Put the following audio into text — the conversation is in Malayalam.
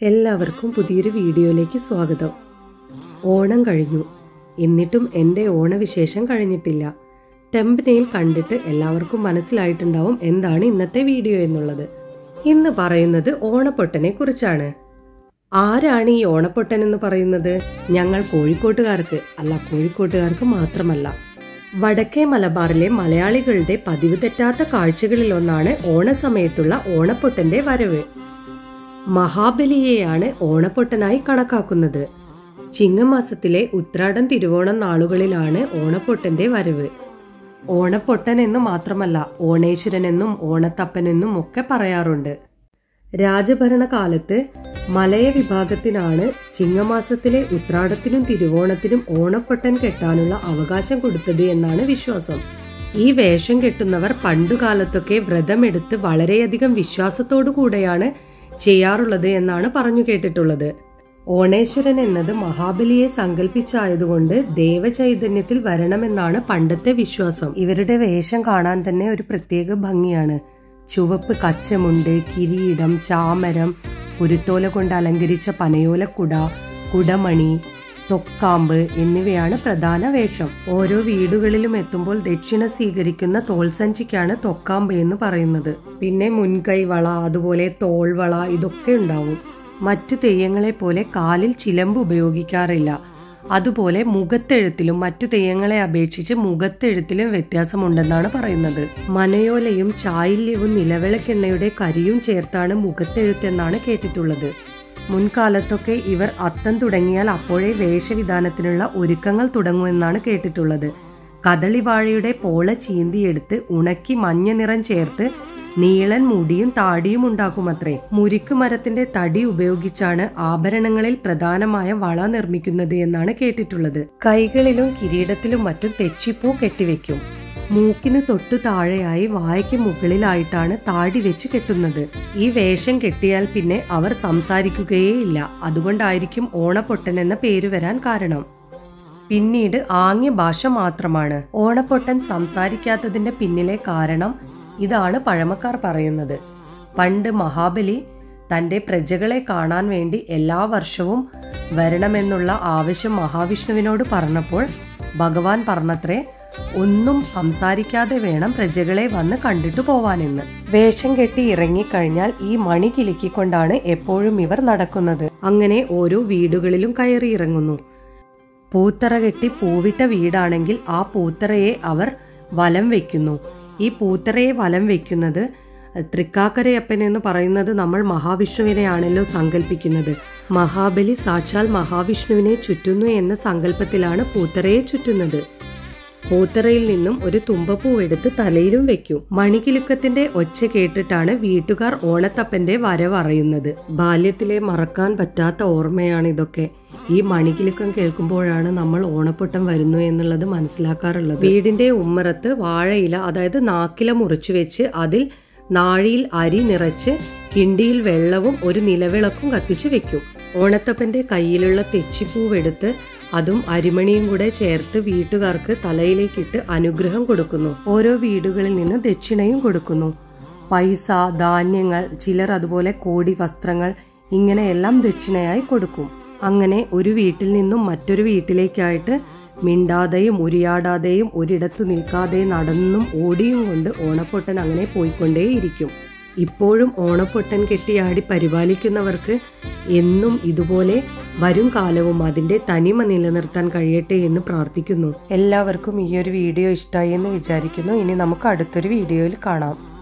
എല്ലാവർക്കും പുതിയൊരു വീഡിയോയിലേക്ക് സ്വാഗതം ഓണം കഴിഞ്ഞു എന്നിട്ടും എൻ്റെ ഓണവിശേഷം കഴിഞ്ഞിട്ടില്ല ടെമ്പനെയിൽ കണ്ടിട്ട് എല്ലാവർക്കും മനസ്സിലായിട്ടുണ്ടാവും എന്താണ് ഇന്നത്തെ വീഡിയോ എന്നുള്ളത് ഇന്ന് പറയുന്നത് ഓണപ്പൊട്ടനെ കുറിച്ചാണ് ആരാണ് ഈ ഓണപ്പൊട്ടൻ എന്ന് പറയുന്നത് ഞങ്ങൾ കോഴിക്കോട്ടുകാർക്ക് അല്ല കോഴിക്കോട്ടുകാർക്ക് മാത്രമല്ല വടക്കേ മലബാറിലെ മലയാളികളുടെ പതിവ് തെറ്റാത്ത കാഴ്ചകളിലൊന്നാണ് ഓണസമയത്തുള്ള ഓണപ്പൊട്ടന്റെ വരവ് മഹാബലിയെയാണ് ഓണപ്പൊട്ടനായി കണക്കാക്കുന്നത് ചിങ്ങമാസത്തിലെ ഉത്രാടം തിരുവോണം നാളുകളിലാണ് ഓണപ്പൊട്ടന്റെ വരവ് ഓണപ്പൊട്ടൻ എന്ന് മാത്രമല്ല ഓണേശ്വരനെന്നും ഓണത്തപ്പനെന്നും ഒക്കെ പറയാറുണ്ട് രാജഭരണകാലത്ത് മലയ വിഭാഗത്തിനാണ് ചിങ്ങമാസത്തിലെ ഉത്രാടത്തിനും തിരുവോണത്തിനും ഓണപ്പൊട്ടൻ കെട്ടാനുള്ള അവകാശം കൊടുത്തത് എന്നാണ് വിശ്വാസം ഈ വേഷം കെട്ടുന്നവർ പണ്ടുകാലത്തൊക്കെ വ്രതമെടുത്ത് വളരെയധികം വിശ്വാസത്തോടു കൂടെയാണ് ചെയ്യാറുള്ളത് എന്നാണ് പറഞ്ഞു കേട്ടിട്ടുള്ളത് ഓണേശ്വരൻ എന്നത് മഹാബലിയെ സങ്കല്പിച്ചായതുകൊണ്ട് ദേവചൈതന്യത്തിൽ വരണമെന്നാണ് പണ്ടത്തെ വിശ്വാസം ഇവരുടെ വേഷം കാണാൻ തന്നെ ഒരു പ്രത്യേക ഭംഗിയാണ് ചുവപ്പ് കച്ചമുണ്ട് കിരീടം ചാമരം കുരുത്തോല കൊണ്ട് അലങ്കരിച്ച പനയോലക്കുട കുടമണി തൊക്കാമ്പ് എന്നിവയാണ് പ്രധാന വേഷം ഓരോ വീടുകളിലും എത്തുമ്പോൾ ദക്ഷിണ സ്വീകരിക്കുന്ന തോൾസഞ്ചിക്കാണ് തൊക്കാമ്പ് എന്ന് പറയുന്നത് പിന്നെ മുൻകൈ വള അതുപോലെ തോൾവള ഇതൊക്കെ ഉണ്ടാവും മറ്റു തെയ്യങ്ങളെ പോലെ കാലിൽ ചിലമ്പ് ഉപയോഗിക്കാറില്ല അതുപോലെ മുഖത്തെഴുത്തിലും മറ്റു തെയ്യങ്ങളെ അപേക്ഷിച്ച് മുഖത്തെഴുത്തിലും വ്യത്യാസമുണ്ടെന്നാണ് പറയുന്നത് മനയോലയും ചായില്യവും നിലവിളക്കെണ്ണയുടെ കരിയും ചേർത്താണ് മുഖത്തെഴുത്തെന്നാണ് കേട്ടിട്ടുള്ളത് മുൻകാലത്തൊക്കെ ഇവർ അത്തം തുടങ്ങിയാൽ അപ്പോഴേ വേഷവിധാനത്തിനുള്ള ഒരുക്കങ്ങൾ തുടങ്ങുമെന്നാണ് കേട്ടിട്ടുള്ളത് കദളിവാഴയുടെ പോള ചീന്തിയെടുത്ത് ഉണക്കി മഞ്ഞ നിറം ചേർത്ത് നീളൻ മുടിയും താടിയും ഉണ്ടാക്കുമത്രേ മുരിക്ക് മരത്തിന്റെ തടി ഉപയോഗിച്ചാണ് ആഭരണങ്ങളിൽ പ്രധാനമായ വള നിർമ്മിക്കുന്നത് എന്നാണ് കേട്ടിട്ടുള്ളത് കൈകളിലും കിരീടത്തിലും മറ്റും തെച്ചിപ്പൂ കെട്ടിവെക്കും മൂക്കിന് തൊട്ടു താഴെയായി വായ്ക്ക് മുകളിലായിട്ടാണ് താടി വെച്ച് കെട്ടുന്നത് ഈ വേഷം കെട്ടിയാൽ പിന്നെ അവർ സംസാരിക്കുകയേയില്ല അതുകൊണ്ടായിരിക്കും ഓണപ്പൊട്ടൻ എന്ന പേര് വരാൻ കാരണം പിന്നീട് ആംഗ്യ ഭാഷ മാത്രമാണ് ഓണപ്പൊട്ടൻ സംസാരിക്കാത്തതിന്റെ പിന്നിലെ കാരണം ഇതാണ് പഴമക്കാർ പറയുന്നത് പണ്ട് മഹാബലി തന്റെ പ്രജകളെ കാണാൻ വേണ്ടി എല്ലാ വർഷവും വരണമെന്നുള്ള ആവശ്യം മഹാവിഷ്ണുവിനോട് പറഞ്ഞപ്പോൾ ഭഗവാൻ പറഞ്ഞത്രേ ഒന്നും സംസാരിക്കാതെ വേണം പ്രജകളെ വന്ന് കണ്ടിട്ടു പോവാനെന്ന് വേഷം കെട്ടി ഇറങ്ങിക്കഴിഞ്ഞാൽ ഈ മണി കിലുക്കിക്കൊണ്ടാണ് എപ്പോഴും ഇവർ നടക്കുന്നത് അങ്ങനെ ഓരോ വീടുകളിലും കയറി ഇറങ്ങുന്നു പൂത്തറ കെട്ടി പൂവിട്ട വീടാണെങ്കിൽ ആ പൂത്തറയെ അവർ വലം വെക്കുന്നു ഈ പൂത്തറയെ വലം വെക്കുന്നത് തൃക്കാക്കരയപ്പൻ എന്ന് പറയുന്നത് നമ്മൾ മഹാവിഷ്ണുവിനെയാണല്ലോ സങ്കല്പിക്കുന്നത് മഹാബലി സാക്ഷാൽ മഹാവിഷ്ണുവിനെ ചുറ്റുന്നു എന്ന സങ്കല്പത്തിലാണ് പൂത്തറയെ ചുറ്റുന്നത് പൂത്തറയിൽ നിന്നും ഒരു തുമ്പപ്പൂ എടുത്ത് തലയിലും വെക്കും മണികിലുക്കത്തിന്റെ ഒച്ച കേട്ടിട്ടാണ് വീട്ടുകാർ ഓണത്തപ്പന്റെ വരവ് അറിയുന്നത് ബാല്യത്തിലെ മറക്കാൻ പറ്റാത്ത ഓർമ്മയാണ് ഇതൊക്കെ ഈ മണികിലുക്കം കേൾക്കുമ്പോഴാണ് നമ്മൾ ഓണപ്പൊട്ടം വരുന്നു എന്നുള്ളത് മനസ്സിലാക്കാറുള്ളത് വീടിന്റെ ഉമ്മറത്ത് വാഴയില അതായത് നാക്കില മുറിച്ചു വെച്ച് അതിൽ നാഴിയിൽ അരി നിറച്ച് കിണ്ടിയിൽ വെള്ളവും ഒരു നിലവിളക്കും കത്തിച്ചു വെക്കും ഓണത്തപ്പന്റെ കയ്യിലുള്ള തെച്ചിപ്പൂവെടുത്ത് അതും അരിമണിയും കൂടെ ചേർത്ത് വീട്ടുകാർക്ക് തലയിലേക്കിട്ട് അനുഗ്രഹം കൊടുക്കുന്നു ഓരോ വീടുകളിൽ നിന്ന് ദക്ഷിണയും കൊടുക്കുന്നു പൈസ ധാന്യങ്ങൾ ചിലർ അതുപോലെ കോടി വസ്ത്രങ്ങൾ ഇങ്ങനെയെല്ലാം ദക്ഷിണയായി കൊടുക്കും അങ്ങനെ ഒരു വീട്ടിൽ നിന്നും മറ്റൊരു വീട്ടിലേക്കായിട്ട് മിണ്ടാതെയും ഉരിയാടാതെയും ഒരിടത്തു നിൽക്കാതെ നടന്നും ഓടിയും കൊണ്ട് ഓണപ്പൊട്ടൻ അങ്ങനെ പോയിക്കൊണ്ടേയിരിക്കും ഇപ്പോഴും ഓണപ്പൊട്ടൻ കെട്ടിയാടി പരിപാലിക്കുന്നവർക്ക് എന്നും ഇതുപോലെ വരും കാലവും അതിന്റെ തനിമ നിലനിർത്താൻ കഴിയട്ടെ എന്ന് പ്രാർത്ഥിക്കുന്നു എല്ലാവർക്കും ഈ ഒരു വീഡിയോ ഇഷ്ടമായി എന്ന് വിചാരിക്കുന്നു ഇനി നമുക്ക് അടുത്തൊരു വീഡിയോയിൽ കാണാം